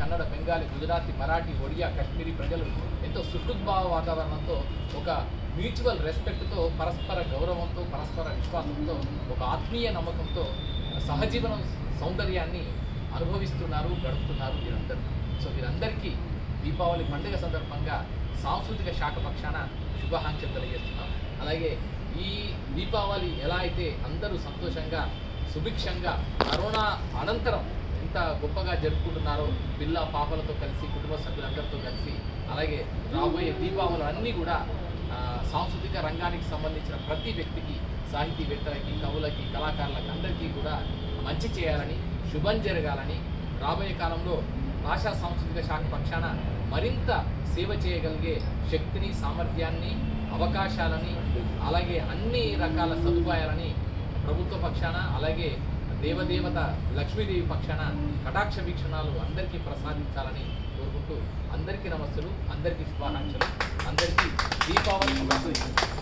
కన్నడ బెంగాలీ గుజరాతీ మరాఠీ ఒడియా కాశ్మీరీ ప్రజలు ఎంతో సుహృద్భావ వాతావరణంతో ఒక మ్యూచువల్ రెస్పెక్ట్తో పరస్పర గౌరవంతో పరస్పర విశ్వాసంతో ఒక ఆత్మీయ నమ్మకంతో సహజీవనం సౌందర్యాన్ని అనుభవిస్తున్నారు గడుపుతున్నారు వీరందరూ సో వీరందరికీ దీపావళి పండుగ సందర్భంగా సాంస్కృతిక శాఖ పక్షాన శుభాకాంక్షలు తెలియజేస్తున్నాం అలాగే ఈ దీపావళి ఎలా అయితే అందరూ సంతోషంగా సుభిక్షంగా కరోనా అనంతరం ఎంత గొప్పగా జరుపుకుంటున్నారో పిల్ల పాపలతో కలిసి కుటుంబ సభ్యులందరితో కలిసి అలాగే రాబోయే దీపావళి అన్నీ కూడా ఆ, సాంస్కృతిక రంగానికి సంబంధించిన ప్రతి వ్యక్తికి సాహితీవేత్తలకి కవులకి కళాకారులకి అందరికీ కూడా మంచి చేయాలని శుభం జరగాలని రాబోయే కాలంలో భాషా సాంస్కృతిక శాఖ పక్షాన మరింత సేవ చేయగలిగే శక్తిని సామర్థ్యాన్ని అవకాశాలని అలాగే అన్ని రకాల సదుపాయాలని ప్రభుత్వ పక్షాన అలాగే దేవదేవత లక్ష్మీదేవి పక్షాన కటాక్ష వీక్షణాలు అందరికీ ప్రసాదించాలని కోరుకుంటూ అందరికీ నమస్తులు అందరికీ శుభాకాంక్షలు అందరికీ దీపావళి శుభాకాంక్షలు